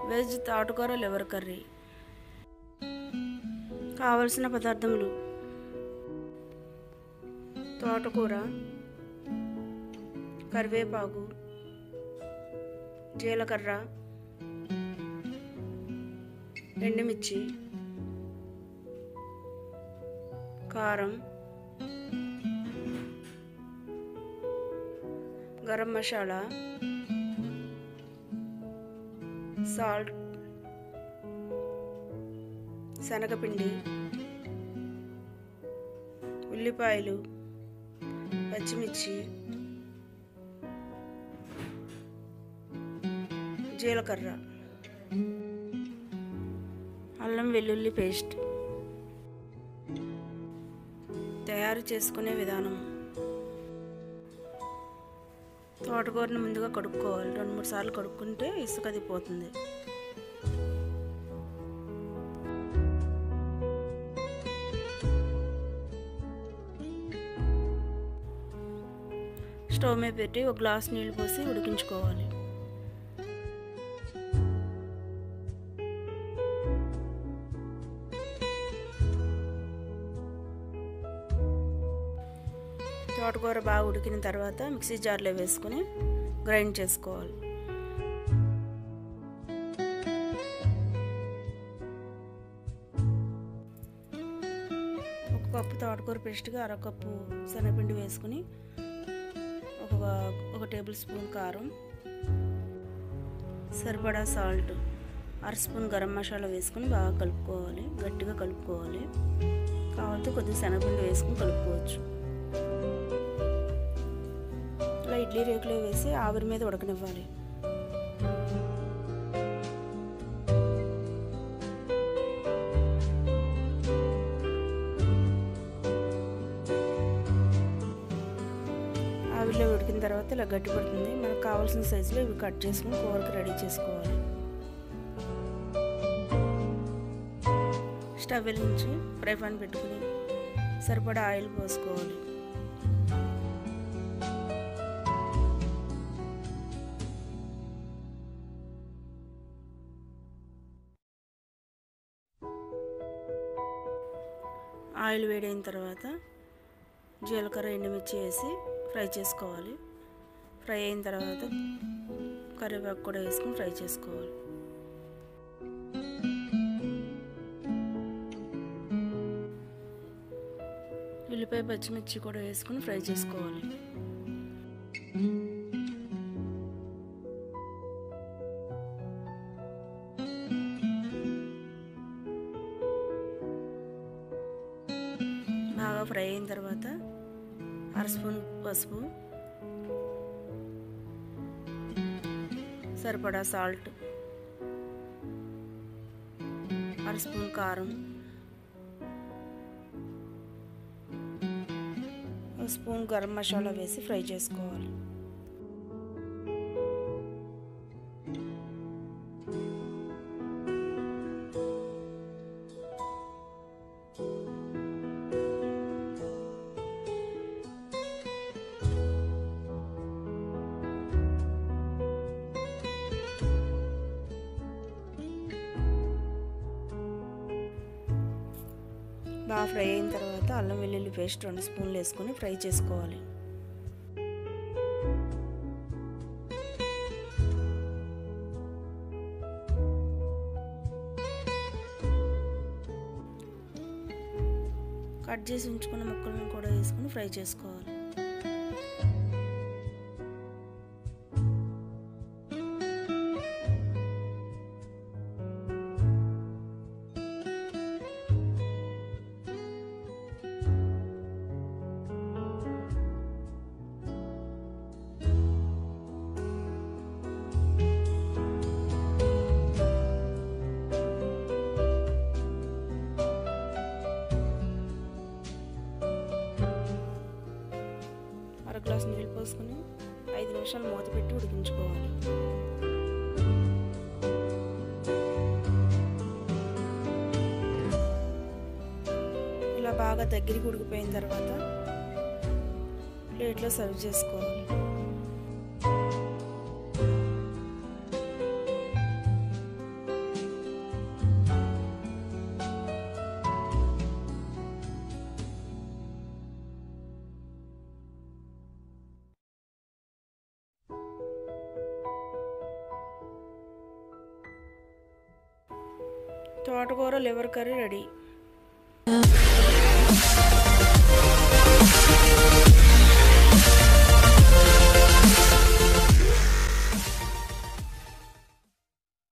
veg తాటుకూర liver curry కావలసిన పదార్థములు తోటకూర కరివేపాకు జీలకర్ర ఎండుమిర్చి కారం గరం మసాలా సాల్ట్ శనగపిండి ఉల్లిపాయలు పచ్చిమిర్చి జీలకర్ర అల్లం వెల్లుల్లి పేస్ట్ తయారు చేసుకునే విధానం తోటకూరని ముందుగా కడుక్కోవాలి రెండు మూడు సార్లు కడుక్కుంటే ఇసుక అది పోతుంది స్టవ్ మీద పెట్టి ఒక గ్లాస్ నీళ్ళు పోసి ఉడికించుకోవాలి తోటకూర బాగా ఉడికిన తర్వాత మిక్సీ జార్లో వేసుకొని గ్రైండ్ చేసుకోవాలి ఒక కప్పు తోటకూర పేస్ట్గా అరకప్పు శనగపిండి వేసుకుని ఒక ఒక టేబుల్ స్పూన్ కారం సరిపడా సాల్ట్ అర స్పూన్ గరం మసాలా వేసుకొని బాగా కలుపుకోవాలి గట్టిగా కలుపుకోవాలి కావాలంటే కొద్దిగా శనగపిండి వేసుకుని కలుపుకోవచ్చు ఇలా ఇడ్లీ రేకులో వేసి ఆవిరి మీద ఉడకనివ్వాలి ఆవిరిలో ఉడికిన తర్వాత ఇలా గట్టి పడుతుంది మనకు కావాల్సిన సైజులో ఇవి కట్ చేసుకుని కూరకు రెడీ చేసుకోవాలి స్టవ్ వెలిగించి ఫ్రై పాన్ పెట్టుకుని సరిపడా ఆయిల్ పోసుకోవాలి ఆయిల్ వేడైన తర్వాత జీలకర్ర ఎండుమిర్చి వేసి ఫ్రై చేసుకోవాలి ఫ్రై అయిన తర్వాత కరివేపాకు కూడా వేసుకుని ఫ్రై చేసుకోవాలి ఉల్లిపాయ పచ్చిమిర్చి కూడా వేసుకుని ఫ్రై చేసుకోవాలి బాగా ఫ్రై అయిన తర్వాత అర స్పూన్ పసుపు సరిపడా సాల్ట్ అర స్పూన్ కారం ఒక స్పూన్ గరం మసాలా వేసి ఫ్రై చేసుకోవాలి బాగా ఫ్రై అయిన తర్వాత అల్లం వెల్లుల్లి పేస్ట్ రెండు స్పూన్లు వేసుకొని ఫ్రై చేసుకోవాలి కట్ చేసి ఉంచుకున్న ముక్కలను కూడా వేసుకొని ఫ్రై చేసుకోవాలి అర గ్లాస్ నీళ్ళు పోసుకొని ఐదు నిమిషాలు మూత పెట్టి ఉడికించుకోవాలి ఇలా బాగా దగ్గరికి ఉడికిపోయిన తర్వాత ప్లేట్లో సర్వ్ చేసుకోవాలి తోటకూర లివర్ కర్రీ రెడీ